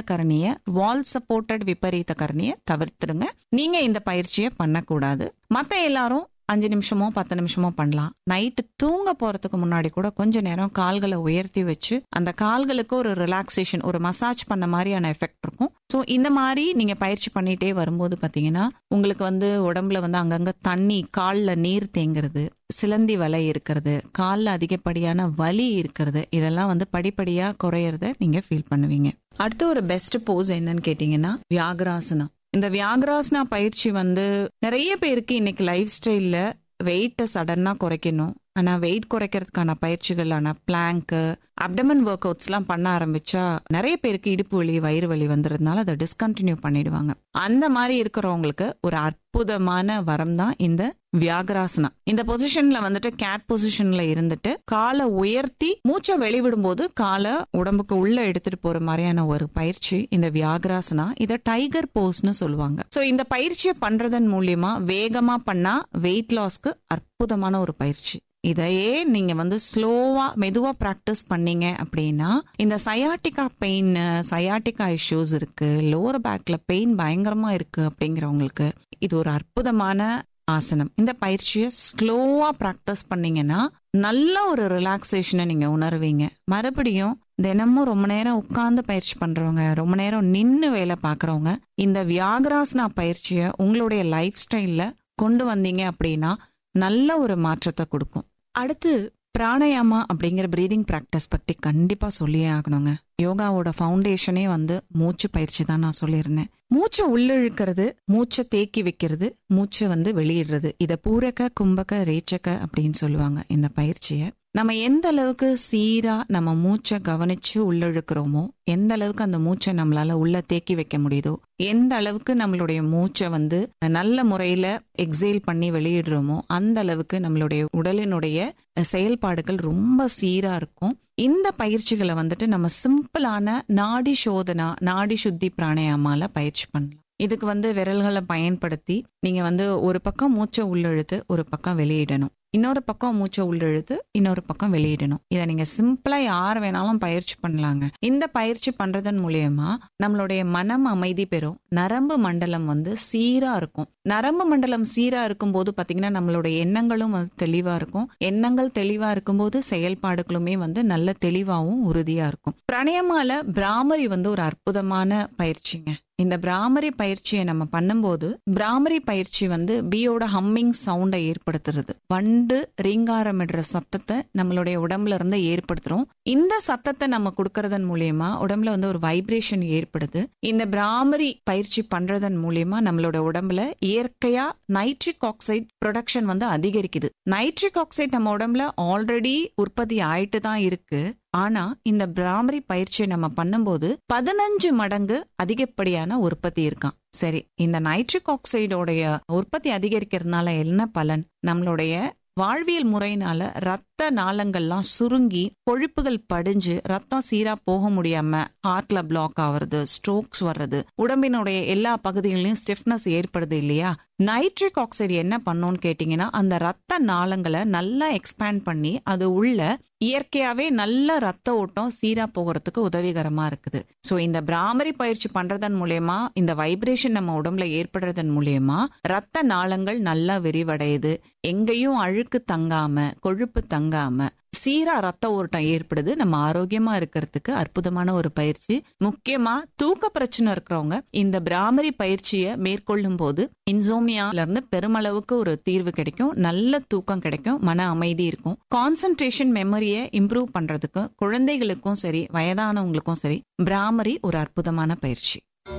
கரணிய வால் supported விபரீத கரணிய தவிர்த்துடுங்க நீங்க இந்த பயிற்சியை பண்ணக்கூடாது மத்த எல்லாரும் அஞ்சு நிமிஷமோ பத்து நிமிஷமோ பண்ணலாம் நைட்டு தூங்க போறதுக்கு முன்னாடி கூட கொஞ்ச நேரம் கால்களை உயர்த்தி வச்சு அந்த கால்களுக்கு ஒரு ரிலாக்ஸேஷன் ஒரு மசாஜ் பண்ண மாதிரியான எஃபெக்ட் இருக்கும் ஸோ இந்த மாதிரி நீங்க பயிற்சி பண்ணிட்டே வரும்போது பாத்தீங்கன்னா உங்களுக்கு வந்து உடம்புல வந்து அங்கங்க தண்ணி கால்ல நீர் தேங்குறது சிலந்தி வலை இருக்கிறது கால்ல அதிகப்படியான வலி இருக்கிறது இதெல்லாம் வந்து படிப்படியா குறையறத நீங்க ஃபீல் பண்ணுவீங்க அடுத்து ஒரு பெஸ்ட் போஸ் என்னன்னு கேட்டீங்கன்னா வியாகராசனம் இந்த வியாகராசனா பயிற்சி வந்து நிறைய பேருக்கு இன்னைக்கு லைஃப் ஸ்டைல்ல வெயிட்டை சடனா குறைக்கணும் ஆனா வெயிட் குறைக்கிறதுக்கான பயிற்சிகளான பிளாங்க் அப்டமன் ஒர்க் அவுட்ஸ்லாம் பண்ண ஆரம்பிச்சா நிறைய பேருக்கு இடுப்பு வலி வயிறு வலி வந்துறதுனால அதை டிஸ்கண்டினியூ பண்ணிடுவாங்க அந்த மாதிரி இருக்கிறவங்களுக்கு ஒரு அற்புதமான வரம் தான் இந்த வியாகராசனா இந்த பொசிஷன்ல வந்துட்டு கேட் பொசிஷன்ல இருந்துட்டு காலை உயர்த்தி மூச்சை வெளிவிடும் போது காலை உடம்புக்கு உள்ள எடுத்துட்டு போற மாதிரியான ஒரு பயிற்சி இந்த வியாகராசனா இத டைகர் போஸ்னு சொல்லுவாங்க சோ இந்த பயிற்சியை பண்றதன் மூலியமா வேகமா பண்ணா வெயிட் லாஸ்க்கு அற்புதமான ஒரு பயிற்சி இதையே நீங்க வந்து ஸ்லோவா மெதுவா பிராக்டிஸ் பண்ணீங்க அப்படின்னா இந்த சயாட்டிகா பெயின் சயாட்டிகா இஷ்யூஸ் இருக்கு லோவர் பேக்ல பெயின் பயங்கரமா இருக்கு அப்படிங்கிறவங்களுக்கு இது ஒரு அற்புதமான ஆசனம் இந்த பயிற்சியை ஸ்லோவா பிராக்டிஸ் பண்ணீங்கன்னா நல்ல ஒரு ரிலாக்ஸேஷனை நீங்க உணர்வீங்க மறுபடியும் தினமும் ரொம்ப நேரம் உட்கார்ந்து பயிற்சி பண்றவங்க ரொம்ப நேரம் நின்னு வேலை பாக்குறவங்க இந்த வியாகராசனா பயிற்சியை உங்களுடைய லைஃப் ஸ்டைல்ல கொண்டு வந்தீங்க அப்படின்னா நல்ல ஒரு மாற்றத்தை கொடுக்கும் அடுத்து பிராணயாமா அப்படிங்கிற பிரீதிங் பிராக்டிஸ் பற்றி கண்டிப்பா சொல்லியே ஆகணுங்க யோகாவோட ஃபவுண்டேஷனே வந்து மூச்சு பயிற்சி தான் நான் சொல்லியிருந்தேன் மூச்சை உள்ளிழுக்கிறது மூச்சை தேக்கி வைக்கிறது மூச்சை வந்து வெளியிடுறது இத பூரக கும்பக ரேச்சக அப்படின்னு சொல்லுவாங்க இந்த பயிற்சியை நம்ம எந்த அளவுக்கு சீரா நம்ம மூச்சை கவனிச்சு உள்ளிழுக்கிறோமோ எந்த அளவுக்கு அந்த மூச்சை நம்மளால உள்ள தேக்கி வைக்க முடியுதோ எந்த அளவுக்கு நம்மளுடைய மூச்சை வந்து நல்ல முறையில எக்ஸேல் பண்ணி வெளியிடுறோமோ அந்த அளவுக்கு நம்மளுடைய உடலினுடைய செயல்பாடுகள் ரொம்ப சீரா இருக்கும் இந்த பயிற்சிகளை வந்துட்டு நம்ம சிம்பிளான நாடி சோதனா நாடி சுத்தி பிராணாயாமால பயிற்சி பண்ணலாம் இதுக்கு வந்து விரல்களை பயன்படுத்தி நீங்க வந்து ஒரு பக்கம் மூச்சை உள்ளிழுத்து ஒரு பக்கம் வெளியிடணும் இன்னொரு பக்கம் மூச்சை உள்ளிழுத்து இன்னொரு பக்கம் வெளியிடணும் இதை நீங்க சிம்பிளா யார் வேணாலும் பயிற்சி பண்ணலாங்க இந்த பயிற்சி பண்றதன் மூலியமா நம்மளுடைய மனம் அமைதி பெறும் நரம்பு மண்டலம் வந்து சீரா இருக்கும் நரம்பு மண்டலம் சீரா இருக்கும் போது பாத்தீங்கன்னா நம்மளுடைய எண்ணங்களும் வந்து தெளிவா இருக்கும் எண்ணங்கள் தெளிவா இருக்கும்போது செயல்பாடுகளுமே வந்து நல்ல தெளிவாவும் உறுதியா இருக்கும் பிரணயமால பிராமரி வந்து ஒரு அற்புதமான பயிற்சிங்க இந்த பிராமரி பயிற்சியை நம்ம பண்ணும்போது பிராமரி பயிற்சி வந்து பியோட ஹம்மிங் சவுண்டை ஏற்படுத்துறது வண்டு ரீங்காரமிடுற சத்தத்தை நம்மளுடைய உடம்புல இருந்து ஏற்படுத்துறோம் இந்த சத்தத்தை நம்ம கொடுக்கறதன் மூலியமா உடம்புல வந்து ஒரு வைப்ரேஷன் ஏற்படுது இந்த பிராமரி பயிற்சி பண்றதன் மூலியமா நம்மளோட உடம்புல இயற்கையா நைட்ரிக் ஆக்சைடு ப்ரொடக்ஷன் வந்து அதிகரிக்குது நைட்ரிக் ஆக்சைடு நம்ம உடம்புல ஆல்ரெடி உற்பத்தி ஆயிட்டு தான் இருக்கு ஆனா இந்த பிராமரி பயிற்சியை நம்ம பண்ணும்போது பதினஞ்சு மடங்கு அதிகப்படியான உற்பத்தி இருக்கான் சரி இந்த நைட்ரிக் ஆக்சைடோடைய உற்பத்தி அதிகரிக்கிறதுனால என்ன பலன் நம்மளுடைய வாழ்வியல் முறையினால ரத்த நாளங்கள்லாம் சுருங்கி கொழுப்புகள் படிஞ்சு ரத்தம் சீரா போக முடியாம ஹார்ட்ல பிளாக் ஆகுறது ஸ்ட்ரோக்ஸ் வர்றது உடம்பினுடைய எல்லா பகுதிகளிலும் ஸ்டிஃப்னஸ் ஏற்படுது இல்லையா நைட்ரிக் ஆக்சைடு என்ன பண்ணும்னு கேட்டீங்கன்னா அந்த ரத்த நாளங்களை நல்லா எக்ஸ்பேண்ட் பண்ணி அது உள்ள இயற்கையாவே நல்ல ரத்த ஓட்டம் சீரா போகிறதுக்கு உதவிகரமா இருக்குது சோ இந்த பிராமரி பயிற்சி பண்றதன் மூலியமா இந்த வைப்ரேஷன் நம்ம உடம்புல ஏற்படுறதன் மூலியமா ரத்த நாளங்கள் நல்லா விரிவடையுது எங்கேயும் அழுக்கு தங்காம கொழுப்பு தங்காம சீரா ரத்த ஓட்டம் ஏற்படுது நம்ம ஆரோக்கியமா இருக்கிறதுக்கு அற்புதமான ஒரு பயிற்சி முக்கியமா தூக்க பிரச்சனை இருக்கிறவங்க இந்த பிராமரி பயிற்சியை மேற்கொள்ளும் போது இன்சோமியால இருந்து பெருமளவுக்கு ஒரு தீர்வு கிடைக்கும் நல்ல தூக்கம் கிடைக்கும் மன அமைதி இருக்கும் கான்சென்ட்ரேஷன் மெமரியை இம்ப்ரூவ் பண்றதுக்கு குழந்தைகளுக்கும் சரி வயதானவங்களுக்கும் சரி பிராமரி ஒரு அற்புதமான பயிற்சி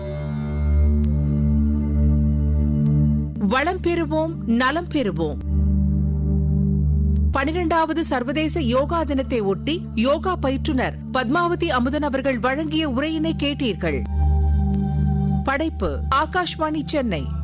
வளம் பெறுவோம் நலம் பெறுவோம் பனிரெண்டாவது சர்வதேச யோகா தினத்தை ஒட்டி யோகா பயிற்றுனர் பத்மாவதி அமுதன் அவர்கள் வழங்கிய உரையினை கேட்டீர்கள் படைப்பு ஆகாஷ்வாணி சென்னை